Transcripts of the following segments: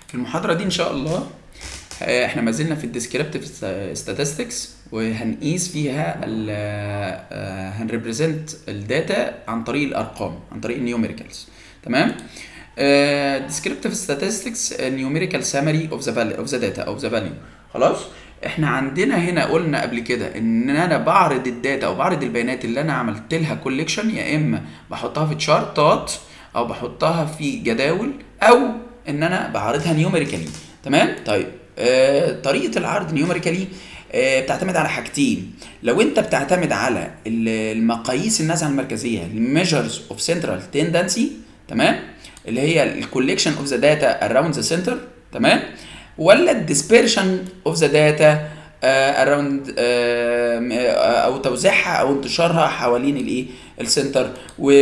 في المحاضرة دي إن شاء الله آه، احنا ما زلنا في الديسكريبتيف statistics وهنقيس فيها ال هنريبريزنت الداتا عن طريق الارقام عن طريق النيوميريكالز تمام descriptive statistics a numerical summary of the value of the data of the value خلاص احنا عندنا هنا قلنا قبل كده ان انا بعرض الداتا او بعرض البيانات اللي انا عملت لها كوليكشن يا اما بحطها في تشارتات او بحطها في جداول او ان انا بعرضها نيوميريكالي تمام طيب آه طريقه العرض نيوميريكالي آه بتعتمد على حاجتين لو انت بتعتمد على المقاييس النزعه المركزيه الميجرز اوف سنترال تندنسي تمام اللي هي الكوليكشن اوف ذا داتا اراوند ذا سنتر تمام ولا الديسبيرشن اوف ذا داتا اراوند او توزيعها او انتشارها حوالين الايه السنتر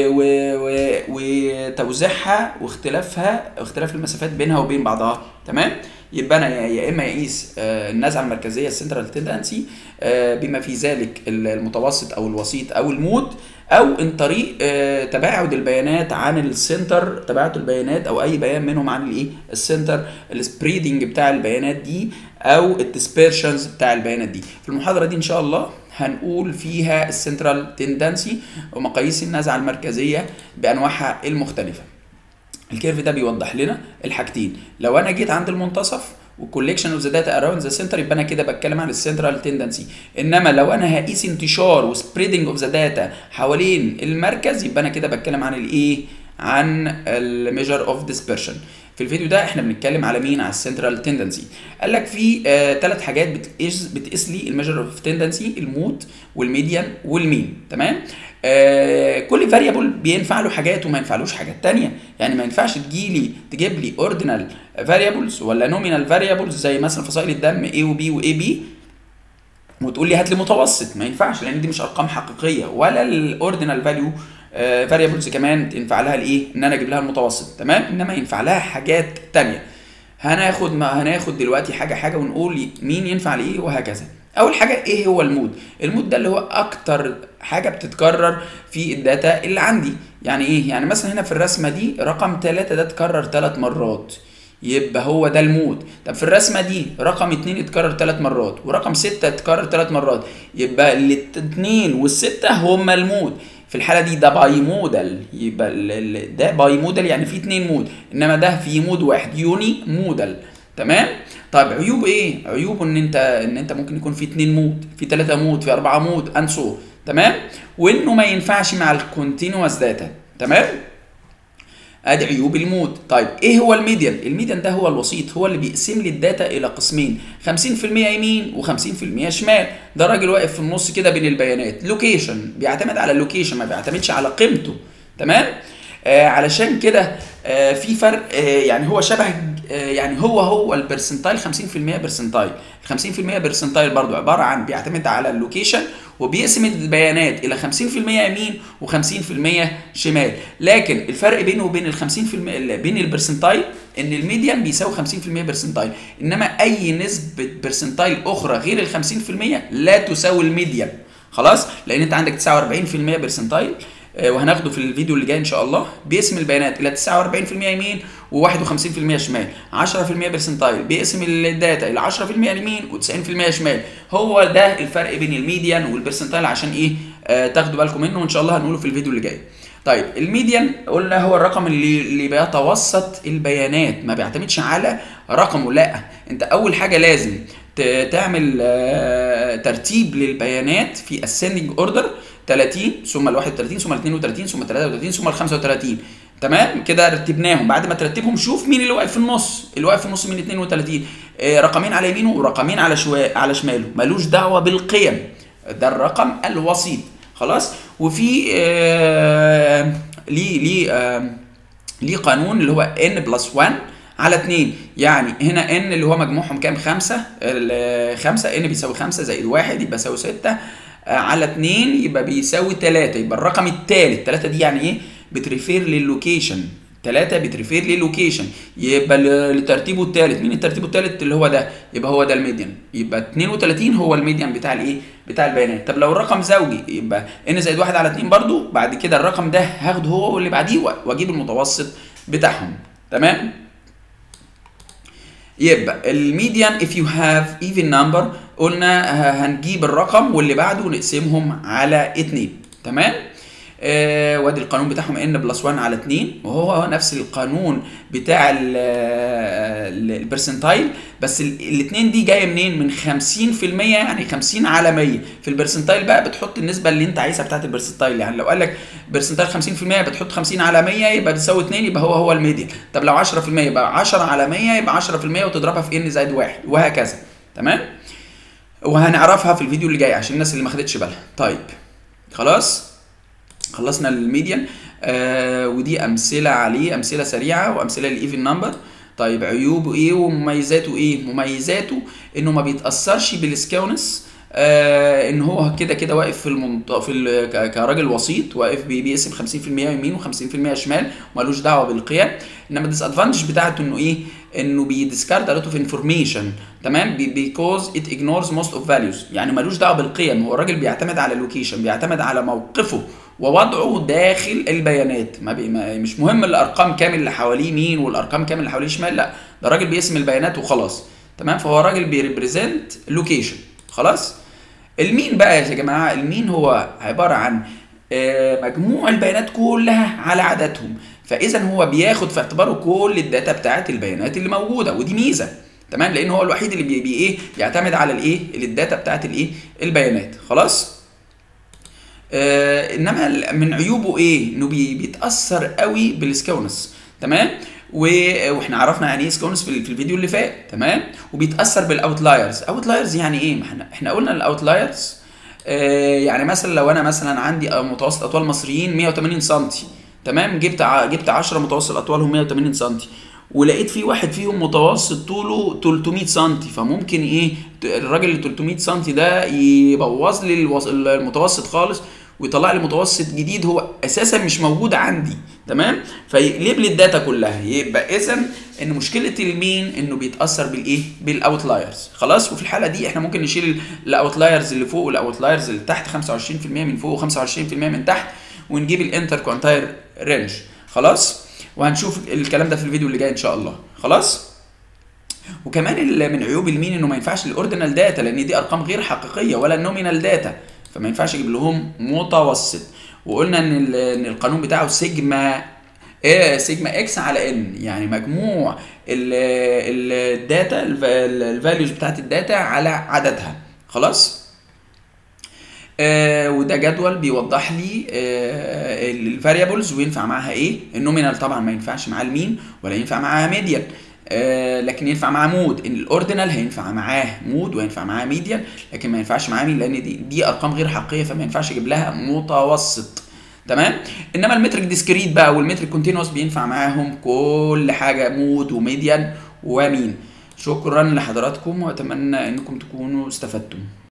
وتوزيعها واختلافها اختلاف المسافات بينها وبين بعضها تمام يبقى انا يا اما اقيس النزعه المركزيه السنترال تندنسي بما في ذلك المتوسط او الوسيط او المود او ان طريق تباعد البيانات عن السنتر تباعد البيانات او اي بيان منهم عن الايه السنتر السبريدنج بتاع البيانات دي او الديسبيرشنز بتاع البيانات دي في المحاضره دي ان شاء الله هنقول فيها السنترال تندنسي ومقاييس النزعه المركزيه بانواعها المختلفه الكيرف ده بيوضح لنا الحاجتين لو انا جيت عند المنتصف والكوليكشن اوف ذا داتا اراوند ذا سنتر يبقى انا كده بتكلم عن السنترال تندنسي انما لو انا هقيس انتشار وسبريدنج اوف ذا داتا حوالين المركز يبقى انا كده بتكلم عن الايه عن الميجر اوف ديسبرشن في الفيديو ده احنا بنتكلم على مين على السنترال تندنسي قال لك في ثلاث آه حاجات بتقيس بتقيس لي الميجر اوف تندنسي المود والميديان والمين تمام آه كل فاريبل بينفع له حاجات وما ينفعلوش حاجات تانية يعني ما ينفعش تجيلي تجيب لي اوردينال فاريبلز ولا نومينال فاريبلز زي مثلا فصائل الدم A و B و AB وتقول لي هات لي متوسط ما ينفعش لان دي مش ارقام حقيقيه ولا الاوردينال فاليو فاريبلز كمان تنفع لها الايه ان انا اجيب لها المتوسط تمام انما ينفع لها حاجات تانية هناخد ما هناخد دلوقتي حاجه حاجه ونقول مين ينفع لايه وهكذا اول حاجه ايه هو المود المود ده اللي هو اكتر حاجه بتتكرر في الداتا اللي عندي يعني ايه يعني مثلا هنا في الرسمه دي رقم 3 ده اتكرر 3 مرات يبقى هو ده المود طب في الرسمه دي رقم 2 اتكرر 3 مرات ورقم 6 اتكرر 3 مرات يبقى الاثنين والسته هما المود في الحاله دي ده باي مودال يبقى ده باي مودال يعني في اتنين مود انما ده في مود واحد يوني مودال تمام طيب عيوب ايه عيوبه ان انت ان انت ممكن يكون في اتنين مود في ثلاثة مود في أربعة مود انسو تمام وانه ما ينفعش مع الكونتينوس داتا تمام ادي عيوب المود طيب ايه هو الميديان الميديان ده هو الوسيط هو اللي بيقسم لي الداتا الى قسمين 50% يمين و50% شمال ده راجل واقف في النص كده بين البيانات لوكيشن بيعتمد على اللوكيشن ما بيعتمدش على قيمته تمام آه علشان كده آه في فرق آه يعني هو شبه آه يعني هو هو البرسنتايل 50% برسنتايل 50% برسنتايل برضو عباره عن بيعتمد على اللوكيشن وبيقسم البيانات الى 50% يمين و50% شمال لكن الفرق بينه وبين ال 50% بين البرسنتايل ان الميديان بيساوي 50% برسنتايل انما اي نسبه برسنتايل اخرى غير ال 50% لا تساوي الميديان خلاص لان انت عندك 49% برسنتايل وهناخده في الفيديو اللي جاي ان شاء الله بيقسم البيانات الى 49% يمين و51% شمال 10% برسنتايل بيقسم الداتا الى 10% يمين و90% شمال هو ده الفرق بين الميديان والبرسنتايل عشان ايه آه تاخدوا بالكم منه وان شاء الله هنقوله في الفيديو اللي جاي طيب الميديان قلنا هو الرقم اللي اللي بيتوسط البيانات ما بيعتمدش على رقمه لا انت اول حاجه لازم تعمل آه ترتيب للبيانات في ascending order 30 ثم ال 31 ثم ال 32 ثم ال 33 ثم ال 35 تمام كده رتبناهم بعد ما ترتبهم شوف مين اللي واقف في النص اللي واقف في النص من 32 آه رقمين على يمينه ورقمين على شوا... على شماله ملوش دعوه بالقيم ده الرقم الوسيط خلاص وفي آه ليه ليه آه ليه قانون اللي هو ان بلس 1 على 2 يعني هنا ان اللي هو مجموعهم كام 5 5 ان بيساوي 5 زائد 1 يبقى يساوي 6 على 2 يبقى بيساوي 3 يبقى الرقم الثالث 3 دي يعني ايه بتريفير للوكيشن 3 بتريفير للوكيشن يبقى لترتيبه الثالث مين الترتيب الثالث اللي هو ده يبقى هو ده الميديان يبقى 32 هو الميديان بتاع الايه بتاع البيانات طب لو الرقم زوجي يبقى ان زائد 1 على 2 برضو بعد كده الرقم ده هاخده هو واللي بعديه واجيب المتوسط بتاعهم تمام يبقى الميديان if you have even number قلنا ه- هنجيب الرقم واللي بعده ونقسمهم على 2 تمام آه وادي القانون بتاعهم ان بلس 1 على 2 وهو هو نفس القانون بتاع ال- ال- البرسنتايل بس الاثنين دي جايه منين من 50% يعني 50 على 100 في البرسنتايل بقى بتحط النسبه اللي انت عايزها بتاعت البرسنتايل يعني لو قال لك برسنتايل 50% بتحط 50 على 100 يبقى بتساوي 2 يبقى هو هو الميديان طب لو 10% يبقى 10 على 100 يبقى 10% وتضربها في ان زائد 1 وهكذا تمام وهنعرفها في الفيديو اللي جاي عشان الناس اللي ما خدتش بالها طيب خلاص خلصنا الميديان آه ودي امثله عليه امثله سريعه وامثله للايفن نمبر طيب عيوبه ايه ومميزاته ايه مميزاته انه ما بيتاثرش بالسكاونس آه ان هو كده كده واقف في المنط... في ال... ك- كراجل وسيط واقف بي- بيقسم 50% يمين و50% شمال ومالوش دعوه بالقيم انما الديس ادفانتج بتاعته انه ايه انه بيديسكارد a lot of information تمام بيكوز ات اجنورز موست اوف فاليوز يعني ملوش دعوه بالقيم هو الراجل بيعتمد على اللوكيشن بيعتمد على موقفه ووضعه داخل البيانات ما, بي ما مش مهم الارقام كام اللي حواليه مين والارقام كام اللي حواليه شمال لا ده راجل بيقسم البيانات وخلاص تمام فهو راجل بيريبريزنت لوكيشن خلاص المين بقى يا جماعه المين هو عباره عن آه، مجموع البيانات كلها على عددهم فاذا هو بياخد في اعتباره كل الداتا بتاعت البيانات اللي موجوده ودي ميزه تمام لان هو الوحيد اللي بي بي ايه بيعتمد على الايه الداتا بتاعت الايه البيانات خلاص آه انما من عيوبه ايه انه بي بيتاثر قوي بالسكونس تمام و- واحنا عرفنا يعني ايه سكونس في ال- في الفيديو اللي فات تمام وبيتاثر بالاوتلايرز اوتلايرز يعني ايه ما احنا احنا قلنا الاوتلايرز آه يعني مثلا لو انا مثلا عندي متوسط اطوال مصريين 180 سم تمام جبت ع- جبت 10 متوسط اطوالهم 180 سم ولقيت في واحد فيهم متوسط طوله 300 سم فممكن ايه ت- الراجل اللي 300 سم ده يبوظ لي الوص- المتوسط خالص ويطلع لي متوسط جديد هو اساسا مش موجود عندي تمام فيقلب لي الداتا كلها يبقى اذا ان مشكله المين انه بيتاثر بالايه بالاوتلايرز خلاص وفي الحاله دي احنا ممكن نشيل الاوتلايرز اللي فوق والاوتلايرز اللي تحت 25% من فوق و25% من تحت ونجيب الانتر كوانتاير رينج خلاص وهنشوف الكلام ده في الفيديو اللي جاي ان شاء الله خلاص وكمان ال- من عيوب المين انه ما ينفعش الاوردينال داتا لان دي ارقام غير حقيقيه ولا النومينال داتا فما ينفعش اجيب لهم متوسط وقلنا ان ال- ان القانون بتاعه سيجما ايه سيجما اكس على ان يعني مجموع ال- ال- الداتا الفاليوز بتاعت الداتا على عددها خلاص آه وده جدول بيوضح لي آه الفاريبلز وينفع معاها ايه النومينال طبعا ما ينفعش معاه المين ولا ينفع معاها ميديان آه لكن ينفع معاه مود الاوردينال هينفع معاه مود وينفع معاه ميديان لكن ما ينفعش معاه مين لان دي دي ارقام غير حقيقيه فما ينفعش اجيب لها متوسط تمام انما المترك ديسكريت بقى والمترك كونتينوس بينفع معاهم كل حاجه مود وميديان ومين شكرا لحضراتكم واتمنى انكم تكونوا استفدتم